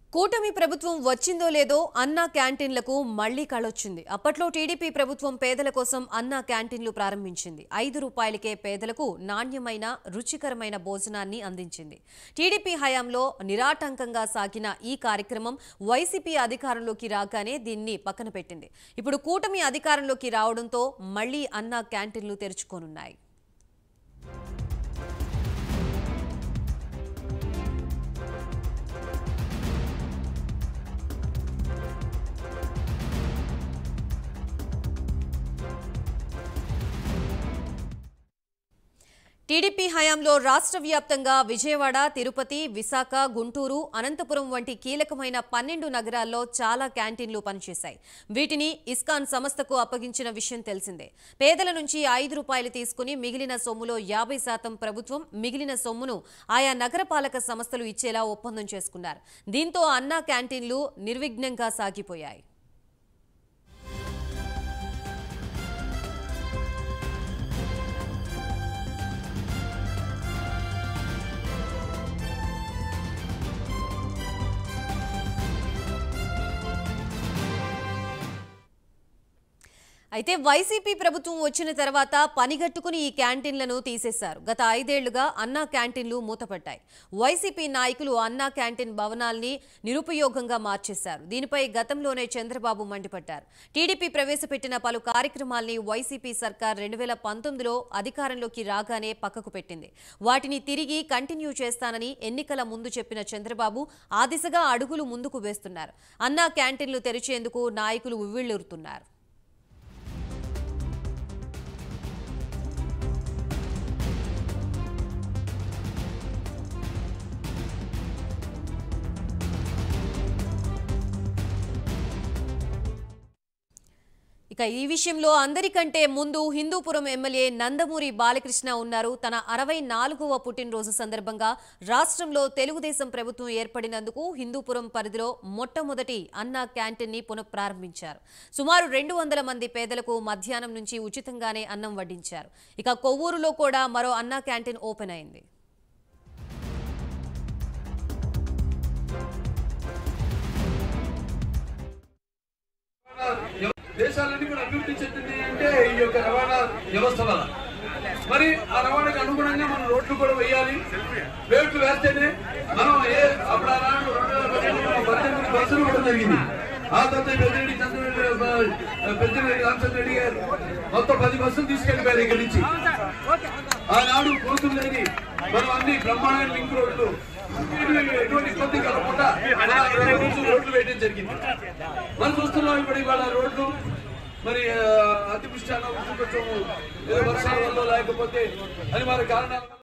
కూటమి ప్రభుత్వం వచ్చిందో లేదో అన్నా క్యాంటీన్లకు మళ్లీ కళొచ్చింది అప్పట్లో టీడీపీ ప్రభుత్వం పేదల కోసం అన్నా క్యాంటీన్లు ప్రారంభించింది ఐదు రూపాయలకే పేదలకు నాణ్యమైన రుచికరమైన భోజనాన్ని అందించింది టీడీపీ హయాంలో నిరాటంకంగా సాగిన ఈ కార్యక్రమం వైసీపీ అధికారంలోకి రాగానే దీన్ని పక్కన పెట్టింది ఇప్పుడు కూటమి అధికారంలోకి రావడంతో మళ్లీ అన్నా క్యాంటీన్లు తెరుచుకోనున్నాయి టీడీపీ హయాంలో రాష్ట్ర వ్యాప్తంగా విజయవాడ తిరుపతి విశాఖ గుంటూరు అనంతపురం వంటి కీలకమైన పన్నెండు నగరాల్లో చాలా క్యాంటీన్లు పనిచేశాయి వీటిని ఇస్కాన్ సంస్థకు అప్పగించిన విషయం తెలిసిందే పేదల నుంచి ఐదు రూపాయలు తీసుకుని మిగిలిన సొమ్ములో యాభై శాతం ప్రభుత్వం మిగిలిన సొమ్మును ఆయా నగరపాలక సంస్థలు ఇచ్చేలా ఒప్పందం చేసుకున్నారు దీంతో అన్నా క్యాంటీన్లు నిర్విఘ్నంగా సాగిపోయాయి అయితే వైసీపీ ప్రభుత్వం వచ్చిన తర్వాత పనిగట్టుకుని ఈ క్యాంటీన్లను తీసేశారు గత ఐదేళ్లుగా అన్నా క్యాంటీన్లు మూతపడ్డాయి వైసీపీ నాయకులు అన్నా క్యాంటీన్ భవనాల్ని నిరుపయోగంగా మార్చేశారు దీనిపై గతంలోనే చంద్రబాబు మండిపడ్డారు టీడీపీ ప్రవేశపెట్టిన పలు కార్యక్రమాల్ని వైసీపీ సర్కార్ రెండు వేల పంతొమ్మిదిలో అధికారంలోకి రాగానే పక్కకు పెట్టింది వాటిని తిరిగి కంటిన్యూ చేస్తానని ఎన్నికల ముందు చెప్పిన చంద్రబాబు ఆ దిశగా అడుగులు ముందుకు వేస్తున్నారు అన్నా క్యాంటీన్లు తెరిచేందుకు నాయకులు ఉవ్విళ్లూరుతున్నారు ఇక ఈ విషయంలో అందరికంటే ముందు హిందూపురం ఎమ్మెల్యే నందమూరి బాలకృష్ణ ఉన్నారు తన అరవై నాలుగవ పుట్టినరోజు సందర్భంగా రాష్ట్రంలో తెలుగుదేశం ప్రభుత్వం ఏర్పడినందుకు హిందూపురం పరిధిలో మొట్టమొదటి అన్నా క్యాంటీన్ ని పునఃప్రారంభించారు సుమారు రెండు వందల మంది పేదలకు మధ్యాహ్నం నుంచి ఉచితంగానే అన్నం వడ్డించారు ఇక కొవ్వూరులో కూడా మరో అన్నా క్యాంటీన్ ఓపెన్ అయింది దేశాలన్నీ కూడా అభివృద్ధి చెందింది అంటే ఈ యొక్క రవాణా వ్యవస్థ వల్ల మరి ఆ రవాణాకు అనుగుణంగా మనం రోడ్లు కూడా వేయాలి రేట్లు వేస్తేనే మనం ఏ అప్పుడు ఆనాడు రెండు వేల పదిహేనులో మనం పద్దెనిమిది బస్సులు కూడా జరిగింది ఆ తర్వాత పెద్దిరెడ్డి చంద్రరెడ్డి పెద్దిరెడ్డి రామచంద్ర రెడ్డి గారు మొత్తం పది బస్సులు తీసుకెళ్ళిపోయారు ఇక్కడి నుంచి ఆనాడు కోరుతుందని మనం అన్ని బ్రహ్మాండమైన లింక్ రోడ్లు ఎటువంటి ఇబ్బంది కలగకుండా అలా ఇరవై రోజులు రోడ్లు వేయడం జరిగింది మనం చూస్తున్నాం ఇప్పుడు ఇవాళ రోడ్లు మరి ఆ, అతివృష్టి అనావృష్టి కొంచెం ఏదో వర్షాల వల్ల లేకపోతే అనివార్య కారణాల వల్ల